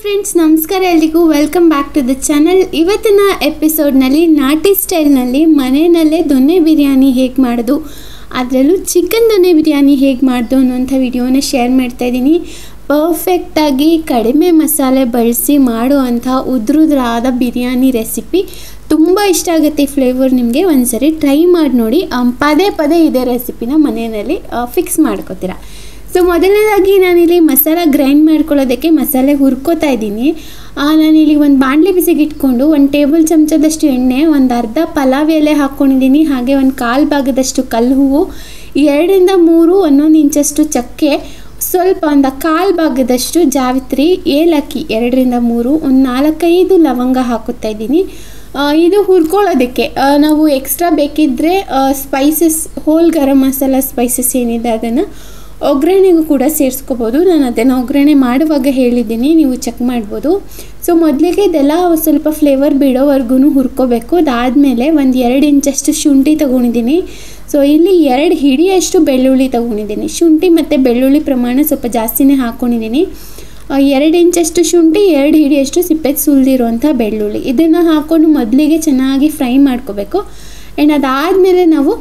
friends ನಮಸ್ಕಾರ ಎಲ್ರಿಗೂ welcome back to the channel ಇವತ್ತಿನ ಎಪಿಸೋಡ್ನಲ್ಲಿ ನಾಟಿ ಸ್ಟೈಲ್ನಲ್ಲಿ ಮನೆಯಲ್ಲೇ ದೊನ್ನೆ ಬಿರಿಯಾನಿ ಹೇಗೆ ಮಾಡೋದು ಅದರಲ್ಲೂ ಚಿಕನ್ ದೊನ್ನೆ ಬಿರಿಯಾನಿ ಹೇಗೆ ಮಾಡೋದು ಅನ್ನೋಂಥ ವಿಡಿಯೋನ ಶೇರ್ ಮಾಡ್ತಾ ಇದ್ದೀನಿ ಪರ್ಫೆಕ್ಟಾಗಿ ಕಡಿಮೆ ಮಸಾಲೆ ಬಳಸಿ ಮಾಡುವಂಥ ಉದ್ರುದ್ರಾದ ಬಿರಿಯಾನಿ ರೆಸಿಪಿ ತುಂಬ ಇಷ್ಟ ಆಗುತ್ತೆ ಈ ಫ್ಲೇವರ್ ನಿಮಗೆ ಒಂದ್ಸರಿ ಟ್ರೈ ಮಾಡಿ ನೋಡಿ ಆಮ್, ಪದೇ ಪದೇ ಇದೇ ರೆಸಿಪಿನ ಮನೆಯಲ್ಲಿ ಫಿಕ್ಸ್ ಮಾಡ್ಕೋತೀರಾ ಸೊ ಮೊದಲನೇದಾಗಿ ನಾನಿಲ್ಲಿ ಮಸಾಲ ಗ್ರೈಂಡ್ ಮಾಡ್ಕೊಳ್ಳೋದಕ್ಕೆ ಮಸಾಲೆ ಹುರ್ಕೋತಾ ಇದ್ದೀನಿ ಆ, ನಾನಿಲ್ಲಿ ಒಂದು ಬಾಣಲೆ ಬಿಸಿಗೆ ಇಟ್ಕೊಂಡು ಒಂದು ಟೇಬಲ್ ಚಮಚದಷ್ಟು ಎಣ್ಣೆ ಒಂದು ಅರ್ಧ ಪಲಾವ್ ಎಲೆ ಹಾಕ್ಕೊಂಡಿದ್ದೀನಿ ಹಾಗೆ ಒಂದು ಕಾಲು ಭಾಗದಷ್ಟು ಕಲ್ಲು ಹೂವು ಎರಡರಿಂದ ಮೂರು ಒಂದೊಂದು ಇಂಚಷ್ಟು ಚಕ್ಕೆ ಸ್ವಲ್ಪ ಒಂದು ಕಾಲು ಭಾಗದಷ್ಟು ಜಾವಿತ್ರಿ ಏಲಕ್ಕಿ ಎರಡರಿಂದ ಮೂರು ಒಂದು ನಾಲ್ಕೈದು ಲವಂಗ ಹಾಕುತ್ತಾ ಇದ್ದೀನಿ ಆ, ಇದು ಹುರ್ಕೊಳ್ಳೋದಕ್ಕೆ ಆ, ನಾವು ಎಕ್ಸ್ಟ್ರಾ ಬೇಕಿದ್ದರೆ spices whole garam masala spices ಏನಿದೆ ಅದನ್ನು ಒಗ್ಗರಣೆಗೂ ಕೂಡ ಸೇರಿಸ್ಕೋಬೋದು ನಾನು ಅದನ್ನು ಒಗ್ಗರಣೆ ಮಾಡುವಾಗ ಹೇಳಿದ್ದೀನಿ ನೀವು ಚೆಕ್ ಮಾಡ್ಬೋದು ಸೊ ಮೊದಲಿಗೆ ಇದೆಲ್ಲ ಸ್ವಲ್ಪ ಫ್ಲೇವರ್ ಬಿಡೋವರೆಗೂ ಹುರ್ಕೋಬೇಕು ಅದಾದಮೇಲೆ ಒಂದು ಎರಡು ಇಂಚಷ್ಟು ಶುಂಠಿ ತೊಗೊಂಡಿದ್ದೀನಿ ಸೊ ಇಲ್ಲಿ ಎರಡು ಹಿಡಿಯಷ್ಟು ಬೆಳ್ಳುಳ್ಳಿ ತೊಗೊಂಡಿದ್ದೀನಿ ಶುಂಠಿ ಮತ್ತು ಬೆಳ್ಳುಳ್ಳಿ ಪ್ರಮಾಣ ಸ್ವಲ್ಪ ಜಾಸ್ತಿನೇ ಹಾಕ್ಕೊಂಡಿದ್ದೀನಿ ಆ, ಎರಡು ಇಂಚಷ್ಟು ಶುಂಠಿ ಎರಡು ಹಿಡಿಯಷ್ಟು ಸಿಪ್ಪೆ ಸುಲಿದಿರುವಂಥ ಬೆಳ್ಳುಳ್ಳಿ ಇದನ್ನು ಹಾಕ್ಕೊಂಡು ಮೊದಲಿಗೆ ಚೆನ್ನಾಗಿ ಫ್ರೈ ಮಾಡ್ಕೋಬೇಕು ಆ್ಯಂಡ್ ಅದಾದಮೇಲೆ ನಾವು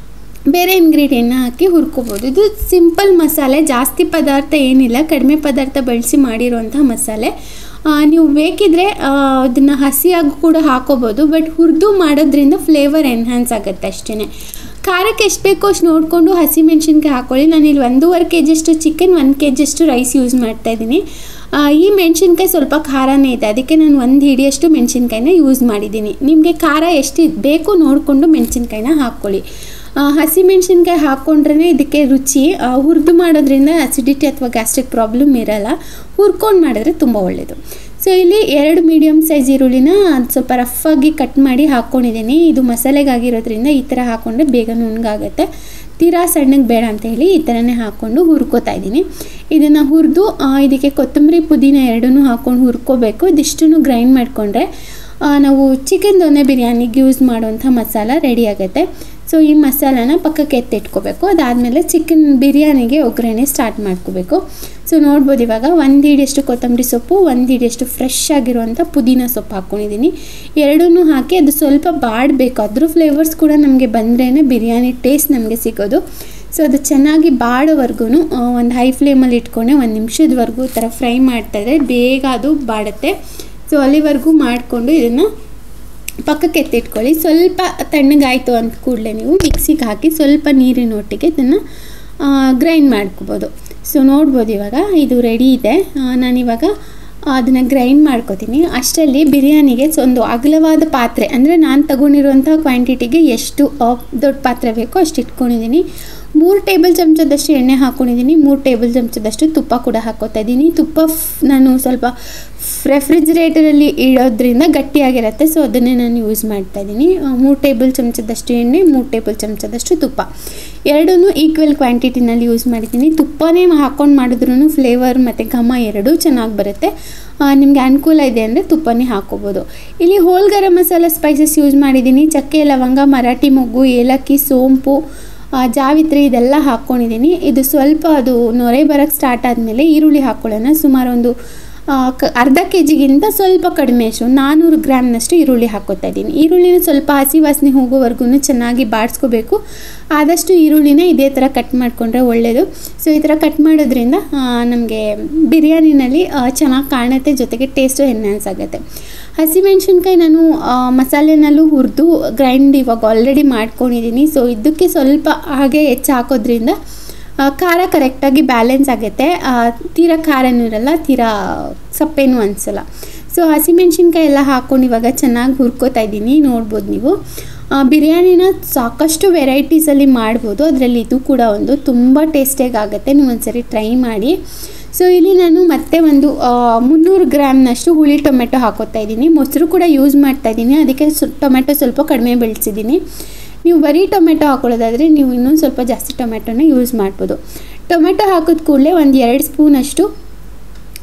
ಬೇರೆ ಇಂಗ್ರೀಡಿಯೆಂಟ್ನ ಹಾಕಿ ಹುರ್ಕೋಬೋದು ಇದು ಸಿಂಪಲ್ ಮಸಾಲೆ ಜಾಸ್ತಿ ಪದಾರ್ಥ ಏನಿಲ್ಲ ಕಡಿಮೆ ಪದಾರ್ಥ ಬಳಸಿ ಮಾಡಿರುವಂಥ ಮಸಾಲೆ ಆ, ನೀವು ಬೇಕಿದ್ರೆ ಅದನ್ನು ಹಸಿಯಾಗಿ ಕೂಡ ಹಾಕೋಬೋದು ಬಟ್ ಹುರಿದು ಮಾಡೋದ್ರಿಂದ ಫ್ಲೇವರ್ ಎನ್ಹ್ಯಾನ್ಸ್ ಆಗುತ್ತೆ ಅಷ್ಟೇ ಖಾರಕ್ಕೆ ಎಷ್ಟು ಬೇಕೋ ಅಷ್ಟು ನೋಡಿಕೊಂಡು ಹಸಿ ಮೆಣಸಿನ್ಕಾಯಿ ಹಾಕ್ಕೊಳ್ಳಿ ನಾನಿಲ್ಲಿ ಒಂದೂವರೆ ಕೆ ಜಿಯಷ್ಟು ಚಿಕನ್ ಒಂದು ಕೆ ಜಿಯಷ್ಟು ರೈಸ್ ಯೂಸ್ ಮಾಡ್ತಾ ಇದ್ದೀನಿ ಆ, ಈ ಮೆಣಸಿನ್ಕಾಯಿ ಸ್ವಲ್ಪ ಖಾರನೇ ಇದೆ ಅದಕ್ಕೆ ನಾನು ಒಂದು ಹಿಡಿಯಷ್ಟು ಮೆಣಸಿನ್ಕಾಯಿನ ಯೂಸ್ ಮಾಡಿದ್ದೀನಿ ನಿಮಗೆ ಖಾರ ಎಷ್ಟು ಬೇಕು ನೋಡಿಕೊಂಡು ಮೆಣಸಿನ್ಕಾಯಿನ ಹಾಕ್ಕೊಳ್ಳಿ ಆ, ಹಸಿ ಮೆಣಸಿನ್ಕಾಯಿ ಹಾಕ್ಕೊಂಡ್ರೆ ಇದಕ್ಕೆ ರುಚಿ ಹುರಿದು ಮಾಡೋದ್ರಿಂದ ಅಸಿಡಿಟಿ ಅಥವಾ ಗ್ಯಾಸ್ಟ್ರಿಕ್ ಪ್ರಾಬ್ಲಮ್ ಇರಲ್ಲ ಹುರ್ಕೊಂಡು ಮಾಡಿದ್ರೆ ತುಂಬ ಒಳ್ಳೆಯದು ಸೊ ಇಲ್ಲಿ ಎರಡು ಮೀಡಿಯಮ್ ಸೈಜ್ ಈರುಳ್ಳಿನ ಅದ್ ಸ್ವಲ್ಪ ರಫಾಗಿ ಕಟ್ ಮಾಡಿ ಹಾಕ್ಕೊಂಡಿದ್ದೀನಿ ಇದು ಮಸಾಲೆಗಾಗಿರೋದ್ರಿಂದ ಈ ಥರ ಹಾಕ್ಕೊಂಡ್ರೆ ಬೇಗ ನುಣ್ಣಗಾಗುತ್ತೆ ತೀರಾ ಸಣ್ಣಗೆ ಬೇಡ ಅಂತ ಹೇಳಿ ಈ ಥರನೇ ಹಾಕ್ಕೊಂಡು ಹುರ್ಕೋತಾ ಇದ್ದೀನಿ ಇದನ್ನು ಹುರಿದು ಇದಕ್ಕೆ ಕೊತ್ತಂಬರಿ ಪುದೀನ ಎರಡನ್ನೂ ಹಾಕ್ಕೊಂಡು ಹುರ್ಕೋಬೇಕು ಇದಿಷ್ಟನ್ನು ಗ್ರೈಂಡ್ ಮಾಡಿಕೊಂಡ್ರೆ ನಾವು ಚಿಕನ್ ದೊನ್ನೆ ಬಿರಿಯಾನಿಗೆ ಯೂಸ್ ಮಾಡುವಂಥ ಮಸಾಲ ರೆಡಿ ಆಗುತ್ತೆ ಸೊ ಈ ಮಸಾಲಾನ ಪಕ್ಕಕ್ಕೆ ಎತ್ತಿಟ್ಕೋಬೇಕು ಅದಾದಮೇಲೆ ಚಿಕನ್ ಬಿರಿಯಾನಿಗೆ ಒಗ್ಗರಣೆ ಸ್ಟಾರ್ಟ್ ಮಾಡ್ಕೋಬೇಕು ಸೊ ನೋಡ್ಬೋದು ಇವಾಗ ಒಂದು ಹಿಡಿಯಷ್ಟು ಕೊತ್ತಂಬರಿ ಸೊಪ್ಪು ಒಂದು ಹಿಡಿಯಷ್ಟು ಫ್ರೆಶ್ ಆಗಿರುವಂಥ ಪುದೀನ ಸೊಪ್ಪು ಹಾಕ್ಕೊಂಡಿದ್ದೀನಿ ಎರಡನ್ನೂ ಹಾಕಿ ಅದು ಸ್ವಲ್ಪ ಬಾಡಬೇಕು ಅದ್ರ ಫ್ಲೇವರ್ಸ್ ಕೂಡ ನಮಗೆ ಬಂದ್ರೇ ಬಿರಿಯಾನಿ ಟೇಸ್ಟ್ ನಮಗೆ ಸಿಗೋದು ಸೊ ಅದು ಚೆನ್ನಾಗಿ ಬಾಡೋವರೆಗೂ ಒಂದು ಹೈ ಫ್ಲೇಮಲ್ಲಿ ಇಟ್ಕೊಂಡೆ ಒಂದು ನಿಮಿಷದವರೆಗೂ ಈ ಥರ ಫ್ರೈ ಮಾಡ್ತಾಯಿದ್ರೆ ಬೇಗ ಅದು ಬಾಡುತ್ತೆ ಸೊ ಅಲ್ಲಿವರೆಗೂ ಮಾಡಿಕೊಂಡು ಇದನ್ನು ಪಕ್ಕಕ್ಕೆ ಎತ್ತಿಟ್ಕೊಳ್ಳಿ ಸ್ವಲ್ಪ ತಣ್ಣಗಾಯಿತು ಅಂದ ಕೂಡಲೇ ನೀವು ಮಿಕ್ಸಿಗೆ ಹಾಕಿ ಸ್ವಲ್ಪ ನೀರಿನ ಒಟ್ಟಿಗೆ ಇದನ್ನು ಗ್ರೈಂಡ್ ಮಾಡ್ಕೋಬೋದು ಸೊ ನೋಡ್ಬೋದು ಇವಾಗ ಇದು ರೆಡಿ ಇದೆ ಆ, ನಾನಿವಾಗ ಅದನ್ನು ಗ್ರೈಂಡ್ ಮಾಡ್ಕೋತೀನಿ ಅಷ್ಟರಲ್ಲಿ ಬಿರಿಯಾನಿಗೆ ಸೊ ಒಂದು ಅಗಲವಾದ ಪಾತ್ರೆ ಅಂದರೆ ನಾನು ತಗೊಂಡಿರುವಂಥ ಕ್ವಾಂಟಿಟಿಗೆ ಎಷ್ಟು ಆ, ದೊಡ್ಡ ಪಾತ್ರೆ ಬೇಕೋ ಅಷ್ಟು ಇಟ್ಕೊಂಡಿದ್ದೀನಿ ಮೂರು ಟೇಬಲ್ ಚಮಚದಷ್ಟು ಎಣ್ಣೆ ಹಾಕ್ಕೊಂಡಿದ್ದೀನಿ ಮೂರು ಟೇಬಲ್ ಚಮಚದಷ್ಟು ತುಪ್ಪ ಕೂಡ ಹಾಕ್ಕೋತಾ ಇದ್ದೀನಿ ತುಪ್ಪ ಫ್- ನಾನು ಸ್ವಲ್ಪ ರೆಫ್ರಿಜಿರೇಟರಲ್ಲಿ ಇಡೋದ್ರಿಂದ ಗಟ್ಟಿಯಾಗಿರುತ್ತೆ ಸೊ ಅದನ್ನೇ ನಾನು ಯೂಸ್ ಮಾಡ್ತಾ ಇದ್ದೀನಿ ಮೂರು ಟೇಬಲ್ ಚಮಚದಷ್ಟು ಎಣ್ಣೆ ಮೂರು ಟೇಬಲ್ ಚಮಚದಷ್ಟು ತುಪ್ಪ ಎರಡನ್ನೂ ಈಕ್ವಲ್ ಕ್ವಾಂಟಿಟಿನಲ್ಲಿ ಯೂಸ್ ಮಾಡಿದ್ದೀನಿ ತುಪ್ಪನೇ ಹಾಕ್ಕೊಂಡು ಮಾಡಿದ್ರೂ ಫ್ಲೇವರ್ ಮತ್ತು ಘಮ ಎರಡೂ ಚೆನ್ನಾಗಿ ಬರುತ್ತೆ ನಿಮಗೆ ಅನುಕೂಲ ಇದೆ ಅಂದರೆ ತುಪ್ಪನೇ ಹಾಕ್ಕೋಬೋದು ಇಲ್ಲಿ whole garam masala spices use ಮಾಡಿದ್ದೀನಿ ಚಕ್ಕೆ ಲವಂಗ ಮರಾಠಿ ಮೊಗ್ಗು ಏಲಕ್ಕಿ ಸೋಂಪು ಆ, ಜಾವಿತ್ರಿ ಇದೆಲ್ಲ ಹಾಕ್ಕೊಂಡಿದ್ದೀನಿ ಇದು ಸ್ವಲ್ಪ ಅದು ನೊರೆ ಬರೋಕ್ಕೆ ಸ್ಟಾರ್ಟ್ ಆದಮೇಲೆ ಈರುಳ್ಳಿ ಹಾಕ್ಕೊಳ್ಳೋಣ ಸುಮಾರು ಒಂದು ಆ, ಕ ಅರ್ಧ ಕೆ ಜಿಗಿಂತ ಸ್ವಲ್ಪ ಕಡಿಮೆ ಅಷ್ಟು ನಾನ್ನೂರು ಗ್ರಾಮ್ನಷ್ಟು ಈರುಳ್ಳಿ ಹಾಕ್ಕೋತಾ ಇದ್ದೀನಿ ಈರುಳ್ಳಿನ ಸ್ವಲ್ಪ ಹಸಿ ವಾಸನೆ ಹೋಗೋವರೆಗೂ ಚೆನ್ನಾಗಿ ಬಾಡಿಸ್ಕೋಬೇಕು ಆದಷ್ಟು ಈರುಳ್ಳಿನ ಇದೇ ಥರ ಕಟ್ ಮಾಡಿಕೊಂಡ್ರೆ ಒಳ್ಳೆಯದು ಸೊ ಈ ಥರ ಕಟ್ ಮಾಡೋದ್ರಿಂದ ನಮಗೆ ಬಿರಿಯಾನಿನಲ್ಲಿ ಚೆನ್ನಾಗಿ ಕಾಣುತ್ತೆ ಜೊತೆಗೆ ಟೇಸ್ಟು ಎನ್ಹಾನ್ಸ್ ಆಗುತ್ತೆ ಹಸಿಮೆಣ್ಸಿನ್ಕಾಯಿ ನಾನು ಆ, ಮಸಾಲೆನಲ್ಲೂ ಹುರಿದು ಗ್ರೈಂಡ್ ಇವಾಗ ಆಲ್ರೆಡಿ ಮಾಡ್ಕೊಂಡಿದ್ದೀನಿ ಸೊ ಇದಕ್ಕೆ ಸ್ವಲ್ಪ ಹಾಗೆ ಹೆಚ್ಚು ಹಾಕೋದ್ರಿಂದ ಆ, ಖಾರ ಕರೆಕ್ಟಾಗಿ ಬ್ಯಾಲೆನ್ಸ್ ಆಗುತ್ತೆ ಆ, ತೀರಾ ಖಾರನೂ ಇರಲ್ಲ ತೀರಾ ಸಪ್ಪೇನೂ ಅನಿಸಲ್ಲ ಸೊ ಹಸಿಮೆಣ್ಸಿನ್ಕಾಯಿ ಎಲ್ಲ ಹಾಕ್ಕೊಂಡು ಇವಾಗ ಚೆನ್ನಾಗಿ ಹುರ್ಕೋತಾ ಇದ್ದೀನಿ ನೋಡ್ಬೋದು ನೀವು ಆ, ಬಿರಿಯಾನಿನ ಸಾಕಷ್ಟು ವೆರೈಟೀಸಲ್ಲಿ ಮಾಡ್ಬೋದು ಅದರಲ್ಲಿ ಇದು ಕೂಡ ಒಂದು ತುಂಬ ಟೇಸ್ಟಿಯಾಗಿ ಆಗುತ್ತೆ ನೀವು ಒಂದ್ಸರಿ ಟ್ರೈ ಮಾಡಿ ಸೊ ಇಲ್ಲಿ ನಾನು ಮತ್ತೆ ಒಂದು ಆ, ಮುನ್ನೂರು ಗ್ರಾಮ್ನಷ್ಟು ಹುಳಿ ಟೊಮೆಟೊ ಹಾಕೋತಾ ಇದ್ದೀನಿ ಮೊಸರು ಕೂಡ ಯೂಸ್ ಮಾಡ್ತಾ ಇದ್ದೀನಿ ಅದಕ್ಕೆ ಸು ಟೊಮೆಟೊ ಸ್ವಲ್ಪ ಕಡಿಮೆ ಬೆಳೆಸಿದ್ದೀನಿ ನೀವು ಬರೀ ಟೊಮೆಟೊ ಹಾಕೊಳ್ಳೋದಾದರೆ ನೀವು ಇನ್ನೊಂದು ಸ್ವಲ್ಪ ಜಾಸ್ತಿ ಟೊಮೆಟೊನ ಯೂಸ್ ಮಾಡ್ಬೋದು ಟೊಮೆಟೊ ಹಾಕಿದ ಕೂಡಲೇ ಒಂದು ಎರಡು ಸ್ಪೂನಷ್ಟು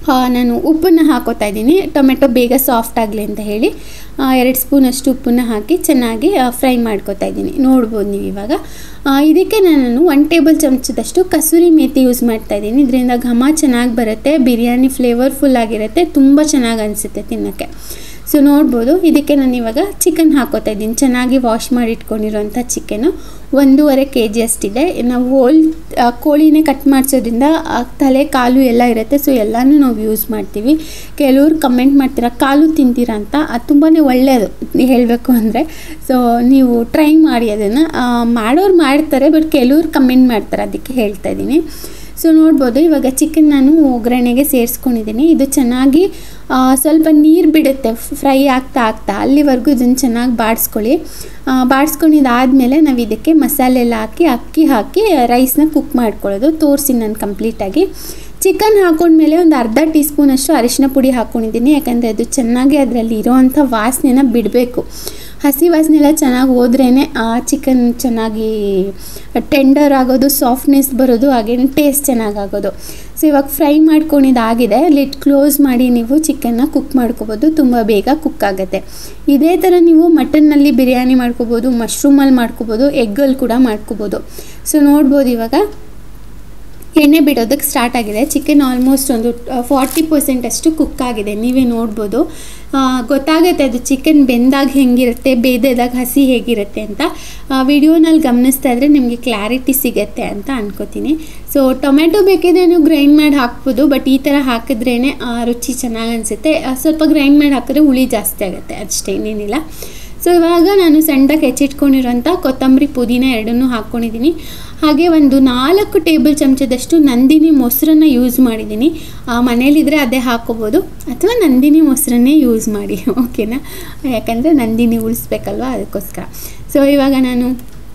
ಆ, ನಾನು ಉಪ್ಪನ್ನು ಹಾಕೋತಾ ಇದ್ದೀನಿ ಟೊಮೆಟೊ ಬೇಗ ಸಾಫ್ಟ್ ಆಗಲಿ ಅಂತ ಹೇಳಿ ಎರಡು ಸ್ಪೂನಷ್ಟು ಉಪ್ಪನ್ನು ಹಾಕಿ ಚೆನ್ನಾಗಿ ಫ್ರೈ ಮಾಡ್ಕೊತಾ ಇದ್ದೀನಿ ನೋಡ್ಬೋದು ನೀವು ಇವಾಗ ಆ, ಇದಕ್ಕೆ ನಾನು ಒನ್ ಟೇಬಲ್ ಚಮಚದಷ್ಟು ಕಸೂರಿ ಮೇಥಿ ಯೂಸ್ ಮಾಡ್ತಾ ಇದ್ದೀನಿ ಇದರಿಂದ ಘಮ ಚೆನ್ನಾಗಿ ಬರುತ್ತೆ ಬಿರಿಯಾನಿ ಫ್ಲೇವರ್ಫುಲ್ ಆಗಿರುತ್ತೆ ತುಂಬ ಚೆನ್ನಾಗಿ ಅನಿಸುತ್ತೆ ತಿನ್ನೋಕ್ಕೆ ಸೊ ನೋಡ್ಬೋದು ಇದಕ್ಕೆ ನಾನು ಇವಾಗ ಚಿಕನ್ ಹಾಕೋತಾ ಇದ್ದೀನಿ ಚೆನ್ನಾಗಿ ವಾಶ್ ಮಾಡಿ ಇಟ್ಕೊಂಡಿರೋಂಥ ಚಿಕನ್ನು ಒಂದೂವರೆ ಕೆ ಜಿ ಅಷ್ಟಿದೆ ನಾವು ಹೋಲ್ ಆ, ಕೋಳಿನೇ ಕಟ್ ಮಾಡಿಸೋದ್ರಿಂದ ಆ ತಲೆ ಕಾಲು ಎಲ್ಲ ಇರುತ್ತೆ ಸೊ ಎಲ್ಲನೂ ನಾವು ಯೂಸ್ ಮಾಡ್ತೀವಿ ಕೆಲವ್ರು ಕಮೆಂಟ್ ಮಾಡ್ತೀರಾ ಕಾಲು ತಿಂತೀರಾ ಅಂತ ಅದು ತುಂಬಾ ಒಳ್ಳೆಯದು ಹೇಳಬೇಕು ಅಂದರೆ ಸೊ ನೀವು ಟ್ರೈ ಮಾಡಿ ಅದನ್ನು ಮಾಡೋರು ಮಾಡ್ತಾರೆ ಬಟ್ ಕೆಲವ್ರು ಕಮೆಂಟ್ ಮಾಡ್ತಾರೆ ಅದಕ್ಕೆ ಹೇಳ್ತಾ ಇದ್ದೀನಿ ಸೊ ನೋಡ್ಬೋದು ಇವಾಗ ಚಿಕನ್ ನಾನು ಒಗ್ಗರಣೆಗೆ ಸೇರಿಸ್ಕೊಂಡಿದ್ದೀನಿ ಇದು ಚೆನ್ನಾಗಿ ಆ, ಸ್ವಲ್ಪ ನೀರು ಬಿಡುತ್ತೆ ಫ್ರೈ ಆಗ್ತಾ ಆಗ್ತಾ ಅಲ್ಲಿವರೆಗೂ ಇದನ್ನು ಚೆನ್ನಾಗಿ ಬಾಡಿಸ್ಕೊಳ್ಳಿ ಬಾಡಿಸ್ಕೊಂಡಿದ್ದಾದಮೇಲೆ ನಾವು ಇದಕ್ಕೆ ಮಸಾಲೆ ಎಲ್ಲ ಹಾಕಿ ಅಕ್ಕಿ ಹಾಕಿ ರೈಸ್ನ ಕುಕ್ ಮಾಡ್ಕೊಳ್ಳೋದು ತೋರಿಸಿ ನಾನು ಕಂಪ್ಲೀಟಾಗಿ ಚಿಕನ್ ಹಾಕೊಂಡ್ಮೇಲೆ ಒಂದು ಅರ್ಧ ಟೀ ಸ್ಪೂನಷ್ಟು ಅರಿಶಿನ ಪುಡಿ ಹಾಕ್ಕೊಂಡಿದ್ದೀನಿ ಯಾಕಂದರೆ ಅದು ಚೆನ್ನಾಗಿ ಅದರಲ್ಲಿ ಇರೋವಂಥ ವಾಸನೆನ ಬಿಡಬೇಕು ಹಸಿ ವಾಸನೆ ಎಲ್ಲ ಚೆನ್ನಾಗಿ ಹೋದ್ರೇ ಚಿಕನ್ ಚೆನ್ನಾಗಿ ಟೆಂಡರ್ ಆಗೋದು ಸಾಫ್ಟ್ನೆಸ್ ಬರೋದು ಹಾಗೇನೆ ಟೇಸ್ಟ್ ಚೆನ್ನಾಗಾಗೋದು ಸೊ ಇವಾಗ ಫ್ರೈ ಮಾಡ್ಕೊಂಡಿದ್ದಾಗಿದೆ ಲಿಟ್ ಕ್ಲೋಸ್ ಮಾಡಿ ನೀವು ಚಿಕನ್ನ ಕುಕ್ ಮಾಡ್ಕೋಬೋದು ತುಂಬ ಬೇಗ ಕುಕ್ ಆಗುತ್ತೆ ಇದೇ ಥರ ನೀವು ಮಟನ್ನಲ್ಲಿ ಬಿರಿಯಾನಿ ಮಾಡ್ಕೋಬೋದು ಮಶ್ರೂಮಲ್ಲಿ ಮಾಡ್ಕೋಬೋದು ಎಗ್ಗಲ್ಲಿ ಕೂಡ ಮಾಡ್ಕೋಬೋದು ಸೊ ನೋಡ್ಬೋದು ಇವಾಗ ಎಣ್ಣೆ ಬಿಡೋದಕ್ಕೆ ಸ್ಟಾರ್ಟ್ ಆಗಿದೆ ಚಿಕನ್ ಆಲ್ಮೋಸ್ಟ್ ಒಂದು ಫಾರ್ಟಿ ಪರ್ಸೆಂಟ್ ಅಷ್ಟು ಕುಕ್ ಆಗಿದೆ ನೀವೇ ನೋಡ್ಬೋದು ಆ, ಗೊತ್ತಾಗುತ್ತೆ ಅದು ಚಿಕನ್ ಬೆಂದಾಗ ಹೆಂಗಿರುತ್ತೆ ಬೇಯ್ದಾಗ ಹಸಿ ಹೇಗಿರುತ್ತೆ ಅಂತ ವಿಡಿಯೋನಲ್ಲಿ ಗಮನಿಸ್ತಾ ಇದ್ರೆ ನಿಮಗೆ ಕ್ಲಾರಿಟಿ ಸಿಗುತ್ತೆ ಅಂತ ಅನ್ಕೋತೀನಿ ಸೊ ಟೊಮೆಟೊ ಬೇಕಿದ್ರೆ ನೀವು ಗ್ರೈಂಡ್ ಮಾಡಿ ಹಾಕ್ಬೋದು ಬಟ್ ಈ ಥರ ಹಾಕಿದ್ರೇ ರುಚಿ ಚೆನ್ನಾಗಿ ಅನಿಸುತ್ತೆ ಸ್ವಲ್ಪ ಗ್ರೈಂಡ್ ಮಾಡಿ ಹಾಕಿದ್ರೆ ಹುಳಿ ಜಾಸ್ತಿ ಆಗುತ್ತೆ ಅಷ್ಟೇ ಇನ್ನೇನಿಲ್ಲ ಸೊ ಇವಾಗ ನಾನು ಸಣ್ಣದಾಗಿ ಹೆಚ್ಚಿಟ್ಕೊಂಡಿರೋಂಥ ಕೊತ್ತಂಬರಿ ಪುದೀನ ಎರಡನ್ನೂ ಹಾಕ್ಕೊಂಡಿದ್ದೀನಿ ಹಾಗೆ ಒಂದು ನಾಲ್ಕು ಟೇಬಲ್ ಚಮಚದಷ್ಟು ನಂದಿನಿ ಮೊಸರನ್ನ ಯೂಸ್ ಮಾಡಿದ್ದೀನಿ ಆ, ಮನೇಲಿದ್ರೆ ಅದೇ ಹಾಕ್ಕೋಬೋದು ಅಥವಾ ನಂದಿನಿ ಮೊಸರನ್ನೇ ಯೂಸ್ ಮಾಡಿ ಓಕೆನಾ ಯಾಕಂದರೆ ನಂದಿನಿ ಉಳಿಸ್ಬೇಕಲ್ವ ಅದಕ್ಕೋಸ್ಕರ ಸೊ ಇವಾಗ ನಾನು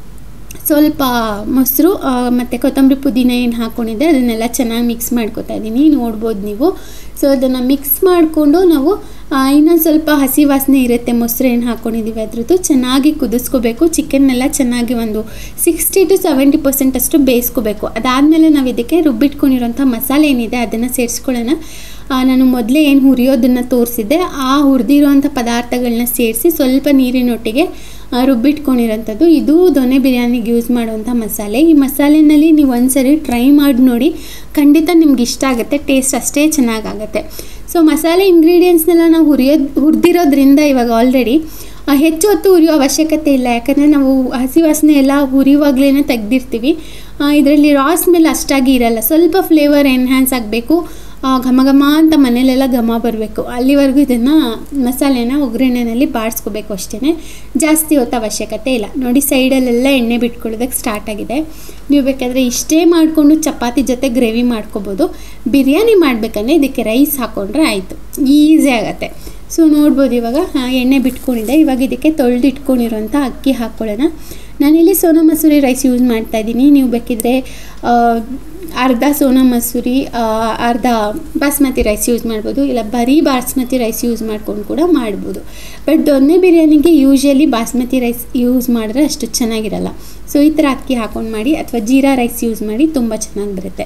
ಸ್ವಲ್ಪ ಮೊಸರು ಮತ್ತು ಕೊತ್ತಂಬರಿ ಪುದೀನ ಏನು ಹಾಕ್ಕೊಂಡಿದ್ದೆ ಅದನ್ನೆಲ್ಲ ಚೆನ್ನಾಗಿ ಮಿಕ್ಸ್ ಮಾಡ್ಕೊತಾ ಇದ್ದೀನಿ ನೋಡ್ಬೋದು ನೀವು ಸೊ ಅದನ್ನು ಮಿಕ್ಸ್ ಮಾಡಿಕೊಂಡು ನಾವು ಇನ್ನೊಂದು ಸ್ವಲ್ಪ ಹಸಿ ವಾಸನೆ ಇರುತ್ತೆ ಮೊಸರು ಏನು ಹಾಕ್ಕೊಂಡಿದ್ದೀವಿ ಅದ್ರದ್ದು ಚೆನ್ನಾಗಿ ಕುದಿಸ್ಕೋಬೇಕು ಚಿಕನ್ನೆಲ್ಲ ಚೆನ್ನಾಗಿ ಒಂದು ಸಿಕ್ಸ್ಟಿ ಟು ಸೆವೆಂಟಿ ಪರ್ಸೆಂಟ್ ಅಷ್ಟು ಬೇಯಿಸ್ಕೋಬೇಕು ಅದಾದಮೇಲೆ ನಾವು ಇದಕ್ಕೆ ರುಬ್ಬಿಟ್ಕೊಂಡಿರೋಂಥ ಮಸಾಲೆ ಏನಿದೆ ಅದನ್ನು ಸೇರಿಸ್ಕೊಳ್ಳೋಣ ಆ, ನಾನು ಮೊದಲೇ ಏನು ಹುರಿಯೋದನ್ನು ತೋರಿಸಿದ್ದೆ ಆ ಹುರಿದಿರೋಂಥ ಪದಾರ್ಥಗಳನ್ನ ಸೇರಿಸಿ ಸ್ವಲ್ಪ ನೀರಿನೊಟ್ಟಿಗೆ ಆ, ರುಬ್ಬಿಟ್ಕೊಂಡಿರೋಂಥದ್ದು ಇದು ದೊನೆ ಬಿರಿಯಾನಿಗೆ ಯೂಸ್ ಮಾಡುವಂಥ ಮಸಾಲೆ ಈ ಮಸಾಲೆನಲ್ಲಿ ನೀವು ಒಂದ್ಸರಿ ಟ್ರೈ ಮಾಡಿ ನೋಡಿ ಖಂಡಿತ ನಿಮ್ಗೆ ಇಷ್ಟ ಆಗುತ್ತೆ ಟೇಸ್ಟ್ ಅಷ್ಟೇ ಚೆನ್ನಾಗಾಗುತ್ತೆ ಸೊ ಮಸಾಲೆ ಇಂಗ್ರೀಡಿಯೆಂಟ್ಸ್ನೆಲ್ಲ ನಾವು ಹುರಿಯೋದು ಹುರಿದಿರೋದ್ರಿಂದ ಇವಾಗ ಆಲ್ರೆಡಿ ಹೆಚ್ಚು ಹೊತ್ತು ಹುರಿಯೋ ಅವಶ್ಯಕತೆ ಇಲ್ಲ ಯಾಕಂದರೆ ನಾವು ಹಸಿ ವಾಸನೆ ಎಲ್ಲ ಹುರಿಯುವಾಗಲೇ ತೆಗ್ದಿರ್ತೀವಿ ಇದರಲ್ಲಿ ರಾ ಸ್ಮೆಲ್ ಅಷ್ಟಾಗಿ ಇರಲ್ಲ ಸ್ವಲ್ಪ ಫ್ಲೇವರ್ ಎನ್ಹ್ಯಾನ್ಸ್ ಆಗಬೇಕು ಘಮ ಘಮ ಅಂತ ಮನೇಲೆಲ್ಲ ಘಮ ಬರಬೇಕು ಅಲ್ಲಿವರೆಗೂ ಇದನ್ನು ಮಸಾಲೆನ ಒಗ್ಗರಣೆನಲ್ಲಿ ಬಾಡಿಸ್ಕೋಬೇಕು ಅಷ್ಟೇ ಜಾಸ್ತಿ ಹೊತ್ತು ಅವಶ್ಯಕತೆ ಇಲ್ಲ ನೋಡಿ ಸೈಡಲ್ಲೆಲ್ಲ ಎಣ್ಣೆ ಬಿಟ್ಕೊಳ್ಳೋದಕ್ಕೆ ಸ್ಟಾರ್ಟ್ ಆಗಿದೆ ನೀವು ಬೇಕಾದರೆ ಇಷ್ಟೇ ಮಾಡಿಕೊಂಡು ಚಪಾತಿ ಜೊತೆ ಗ್ರೇವಿ ಮಾಡ್ಕೋಬೋದು ಬಿರಿಯಾನಿ ಮಾಡಬೇಕಂದ್ರೆ ಇದಕ್ಕೆ ರೈಸ್ ಹಾಕ್ಕೊಂಡ್ರೆ ಆಯಿತು ಈಸಿ ಆಗುತ್ತೆ ಸೊ ನೋಡ್ಬೋದು ಇವಾಗ ಆ, ಎಣ್ಣೆ ಬಿಟ್ಕೊಂಡಿದೆ ಇವಾಗ ಇದಕ್ಕೆ ತೊಳೆದು ಇಟ್ಕೊಂಡಿರೋಂಥ ಅಕ್ಕಿ ಹಾಕ್ಕೊಳ್ಳೋಣ ನಾನಿಲ್ಲಿ ಸೋನಾ ಮಸೂರಿ ರೈಸ್ ಯೂಸ್ ಮಾಡ್ತಾ ಇದ್ದೀನಿ ನೀವು ಬೇಕಿದ್ರೆ ಆ, ಅರ್ಧ ಸೋನಾ ಮಸೂರಿ ಆ, ಅರ್ಧ ಬಾಸ್ಮತಿ ರೈಸ್ ಯೂಸ್ ಮಾಡ್ಬೋದು ಇಲ್ಲ ಬರೀ ಬಾಸ್ಮತಿ ರೈಸ್ ಯೂಸ್ ಮಾಡ್ಕೊಂಡು ಕೂಡ ಮಾಡ್ಬೋದು ಬಟ್ ದೊನ್ನೆ ಬಿರಿಯಾನಿಗೆ ಯೂಶ್ವಲಿ ಬಾಸ್ಮತಿ ರೈಸ್ ಯೂಸ್ ಮಾಡಿದ್ರೆ ಅಷ್ಟು ಚೆನ್ನಾಗಿರಲ್ಲ ಸೊ ಈ ಥರ ಅಕ್ಕಿ ಹಾಕೊಂಡು ಮಾಡಿ ಅಥವಾ ಜೀರಾ ರೈಸ್ ಯೂಸ್ ಮಾಡಿ ತುಂಬ ಚೆನ್ನಾಗಿ ಬರುತ್ತೆ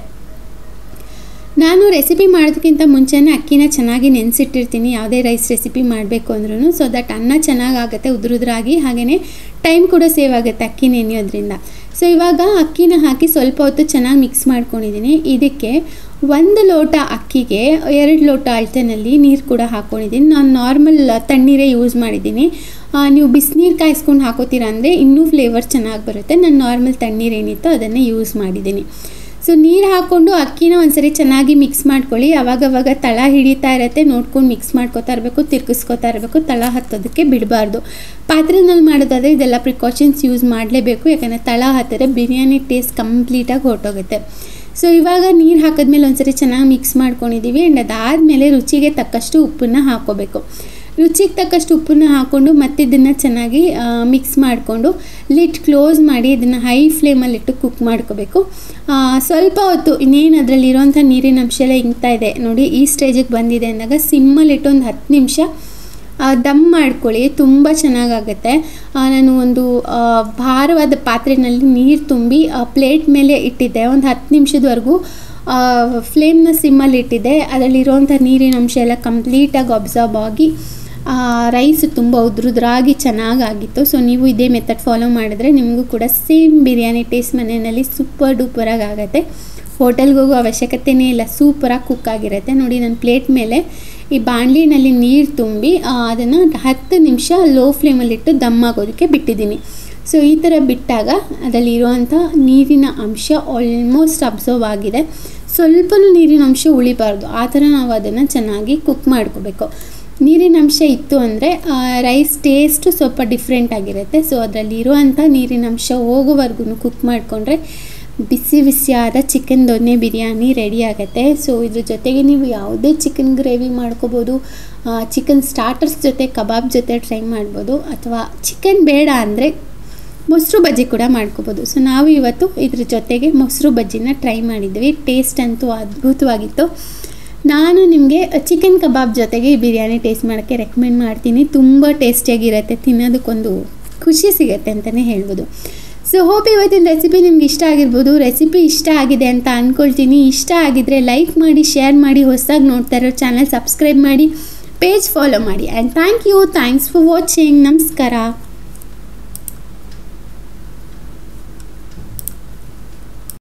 ನಾನು ರೆಸಿಪಿ ಮಾಡೋದಕ್ಕಿಂತ ಮುಂಚೆನೇ ಅಕ್ಕಿನ ಚೆನ್ನಾಗಿ ನೆನೆಸಿಟ್ಟಿರ್ತೀನಿ ಯಾವುದೇ ರೈಸ್ ರೆಸಿಪಿ ಮಾಡಬೇಕು ಅಂದ್ರೂ ಸೊ ದಟ್ ಅನ್ನ ಚೆನ್ನಾಗಾಗುತ್ತೆ ಉದುರುದ್ರಾಗಿ ಹಾಗೆಯೇ ಟೈಮ್ ಕೂಡ ಸೇವ್ ಆಗುತ್ತೆ ಅಕ್ಕಿ ನೆನೆಯೋದ್ರಿಂದ ಸೊ ಇವಾಗ ಅಕ್ಕಿನ ಹಾಕಿ ಸ್ವಲ್ಪ ಹೊತ್ತು ಚೆನ್ನಾಗಿ ಮಿಕ್ಸ್ ಮಾಡ್ಕೊಂಡಿದ್ದೀನಿ ಇದಕ್ಕೆ ಒಂದು ಲೋಟ ಅಕ್ಕಿಗೆ ಎರಡು ಲೋಟ ಅಳತೆನಲ್ಲಿ ನೀರು ಕೂಡ ಹಾಕ್ಕೊಂಡಿದ್ದೀನಿ ನಾನು ನಾರ್ಮಲ್ ತಣ್ಣೀರೇ ಯೂಸ್ ಮಾಡಿದ್ದೀನಿ ಆ, ನೀವು ಬಿಸಿನೀರು ಕಾಯಿಸ್ಕೊಂಡು ಹಾಕೋತೀರಾ ಅಂದರೆ ಇನ್ನೂ ಫ್ಲೇವರ್ ಚೆನ್ನಾಗಿ ಬರುತ್ತೆ ನಾನು ನಾರ್ಮಲ್ ತಣ್ಣೀರು ಏನಿತ್ತು ಅದನ್ನೇ ಯೂಸ್ ಮಾಡಿದ್ದೀನಿ ಸೊ ನೀರು ಹಾಕ್ಕೊಂಡು ಅಕ್ಕಿನ ಒಂದ್ಸರಿ ಚೆನ್ನಾಗಿ ಮಿಕ್ಸ್ ಮಾಡ್ಕೊಳ್ಳಿ ಅವಾಗವಾಗ ತಳ ಹಿಡಿತಾ ಇರುತ್ತೆ ನೋಡ್ಕೊಂಡು ಮಿಕ್ಸ್ ಮಾಡ್ಕೊತಾ ಇರಬೇಕು ತಿರ್ಗಿಸ್ಕೊತಾ ಇರಬೇಕು ತಳ ಹತ್ತೋದಕ್ಕೆ ಬಿಡಬಾರ್ದು ಪಾತ್ರೆನಲ್ಲಿ ಮಾಡೋದಾದರೆ ಇದೆಲ್ಲ ಪ್ರಿಕಾಷನ್ಸ್ ಯೂಸ್ ಮಾಡಲೇಬೇಕು ಯಾಕಂದರೆ ತಳ ಹತ್ತಿದ್ರೆ ಬಿರಿಯಾನಿ ಟೇಸ್ಟ್ ಕಂಪ್ಲೀಟಾಗಿ ಹೊರಟೋಗುತ್ತೆ ಸೊ ಇವಾಗ ನೀರು ಹಾಕಿದ್ಮೇಲೆ ಒಂದ್ಸರಿ ಚೆನ್ನಾಗಿ ಮಿಕ್ಸ್ ಮಾಡ್ಕೊಂಡಿದ್ದೀವಿ ಆ್ಯಂಡ್ ಅದಾದಮೇಲೆ ರುಚಿಗೆ ತಕ್ಕಷ್ಟು ಉಪ್ಪನ್ನು ಹಾಕ್ಕೋಬೇಕು ರುಚಿಗೆ ತಕ್ಕಷ್ಟು ಉಪ್ಪನ್ನು ಹಾಕ್ಕೊಂಡು ಮತ್ತೆ ಇದನ್ನು ಚೆನ್ನಾಗಿ ಮಿಕ್ಸ್ ಮಾಡಿಕೊಂಡು ಲಿಟ್ ಕ್ಲೋಸ್ ಮಾಡಿ ಇದನ್ನು ಹೈ ಫ್ಲೇಮಲ್ಲಿಟ್ಟು ಕುಕ್ ಮಾಡ್ಕೋಬೇಕು ಆ, ಸ್ವಲ್ಪ ಹೊತ್ತು ಇನ್ನೇನು ಅದರಲ್ಲಿ ಇರೋಂಥ ನೀರಿನ ಅಂಶ ಎಲ್ಲ ಇಂಗ್ತಾ ಇದೆ ನೋಡಿ ಈ ಸ್ಟೇಜಿಗೆ ಬಂದಿದೆ ಅಂದಾಗ ಸಿಮ್ಮಲ್ಲಿಟ್ಟು ಒಂದು ಹತ್ತು ನಿಮಿಷ ಆ, ದಮ್ ಮಾಡ್ಕೊಳ್ಳಿ ತುಂಬ ಚೆನ್ನಾಗಾಗುತ್ತೆ ಆ, ನಾನು ಒಂದು ಆ, ಭಾರವಾದ ಪಾತ್ರೆಯಲ್ಲಿ ನೀರು ತುಂಬಿ ಪ್ಲೇಟ್ ಮೇಲೆ ಇಟ್ಟಿದ್ದೆ ಒಂದು ಹತ್ತು ನಿಮಿಷದವರೆಗೂ ಫ್ಲೇಮ್ನ ಸಿಮ್ಮಲ್ಲಿ ಇಟ್ಟಿದ್ದೆ ಅದರಲ್ಲಿರುವಂಥ ನೀರಿನ ಅಂಶ ಎಲ್ಲ ಕಂಪ್ಲೀಟಾಗಿ ಅಬ್ಸಾರ್ಬ್ ಆಗಿ ರೈಸ್ ತುಂಬ ಉದ್ರುದ್ರಾಗಿ ಚೆನ್ನಾಗಾಗಿತ್ತು ಸೊ ನೀವು ಇದೇ ಮೆಥಡ್ ಫಾಲೋ ಮಾಡಿದ್ರೆ ನಿಮಗೂ ಕೂಡ ಸೇಮ್ ಬಿರಿಯಾನಿ ಟೇಸ್ಟ್ ಮನೆಯಲ್ಲಿ ಸೂಪರ್ ಡೂಪರಾಗಿ ಆಗುತ್ತೆ ಹೋಟೆಲ್ಗೆ ಹೋಗೋ ಅವಶ್ಯಕತೆಯೇ ಇಲ್ಲ ಸೂಪರಾಗಿ ಕುಕ್ ಆಗಿರುತ್ತೆ ನೋಡಿ ನನ್ನ ಪ್ಲೇಟ್ ಮೇಲೆ ಈ ಬಾಣಲಿನಲ್ಲಿ ನೀರು ತುಂಬಿ ಅದನ್ನು ಹತ್ತು ನಿಮಿಷ ಲೋ ಫ್ಲೇಮಲ್ಲಿಟ್ಟು ದಮ್ ಆಗೋದಕ್ಕೆ ಬಿಟ್ಟಿದ್ದೀನಿ ಸೊ ಈ ಥರ ಬಿಟ್ಟಾಗ ಅದರಲ್ಲಿರುವಂಥ ನೀರಿನ ಅಂಶ ಆಲ್ಮೋಸ್ಟ್ ಅಬ್ಸರ್ವ್ ಆಗಿದೆ ಸ್ವಲ್ಪನೂ ನೀರಿನ ಅಂಶ ಉಳಿಬಾರ್ದು ಆ ಥರ ನಾವು ಅದನ್ನು ಚೆನ್ನಾಗಿ ಕುಕ್ ಮಾಡ್ಕೋಬೇಕು ನೀರಿನ ಅಂಶ ಇತ್ತು ಅಂದರೆ ರೈಸ್ ಟೇಸ್ಟು ಸ್ವಲ್ಪ ಡಿಫ್ರೆಂಟ್ ಆಗಿರುತ್ತೆ ಸೊ ಅದರಲ್ಲಿ ಇರುವಂಥ ನೀರಿನ ಅಂಶ ಹೋಗೋವರೆಗೂ ಕುಕ್ ಮಾಡಿಕೊಂಡ್ರೆ ಬಿಸಿ ಬಿಸಿಯಾದ ಚಿಕನ್ ದೊನ್ನೆ ಬಿರಿಯಾನಿ ರೆಡಿ ಆಗುತ್ತೆ ಸೊ ಇದ್ರ ಜೊತೆಗೆ ನೀವು ಯಾವುದೇ ಚಿಕನ್ ಗ್ರೇವಿ ಮಾಡ್ಕೋಬೋದು ಚಿಕನ್ ಸ್ಟಾರ್ಟರ್ಸ್ ಜೊತೆ ಕಬಾಬ್ ಜೊತೆ ಟ್ರೈ ಮಾಡ್ಬೋದು ಅಥವಾ ಚಿಕನ್ ಬೇಡ ಅಂದರೆ ಮೊಸರು ಬಜ್ಜಿ ಕೂಡ ಮಾಡ್ಕೋಬೋದು ಸೊ ನಾವು ಇವತ್ತು ಇದ್ರ ಜೊತೆಗೆ ಮೊಸರು ಬಜ್ಜಿನ ಟ್ರೈ ಮಾಡಿದ್ವಿ ಟೇಸ್ಟ್ ಅಂತೂ ಅದ್ಭುತವಾಗಿತ್ತು ನಾನು ನಿಮಗೆ ಚಿಕನ್ ಕಬಾಬ್ ಜೊತೆಗೆ ಈ ಬಿರಿಯಾನಿ ಟೇಸ್ಟ್ ಮಾಡೋಕ್ಕೆ ರೆಕಮೆಂಡ್ ಮಾಡ್ತೀನಿ ತುಂಬ ಟೇಸ್ಟಿಯಾಗಿರುತ್ತೆ ತಿನ್ನೋದಕ್ಕೊಂದು ಖುಷಿ ಸಿಗುತ್ತೆ ಅಂತಲೇ ಹೇಳ್ಬೋದು ಸೊ ಹೋಪ್ ಇವತ್ತಿನ ರೆಸಿಪಿ ನಿಮ್ಗೆ ಇಷ್ಟ ಆಗಿರ್ಬೋದು ರೆಸಿಪಿ ಇಷ್ಟ ಆಗಿದೆ ಅಂತ ಅಂದ್ಕೊಳ್ತೀನಿ ಇಷ್ಟ ಆಗಿದ್ರೆ ಲೈಕ್ ಮಾಡಿ ಶೇರ್ ಮಾಡಿ ಹೊಸದಾಗಿ ನೋಡ್ತಾ ಇರೋ ಚಾನಲ್ ಸಬ್ಸ್ಕ್ರೈಬ್ ಮಾಡಿ ಪೇಜ್ ಫಾಲೋ ಮಾಡಿ and thank you thanks for watching ನಮಸ್ಕಾರ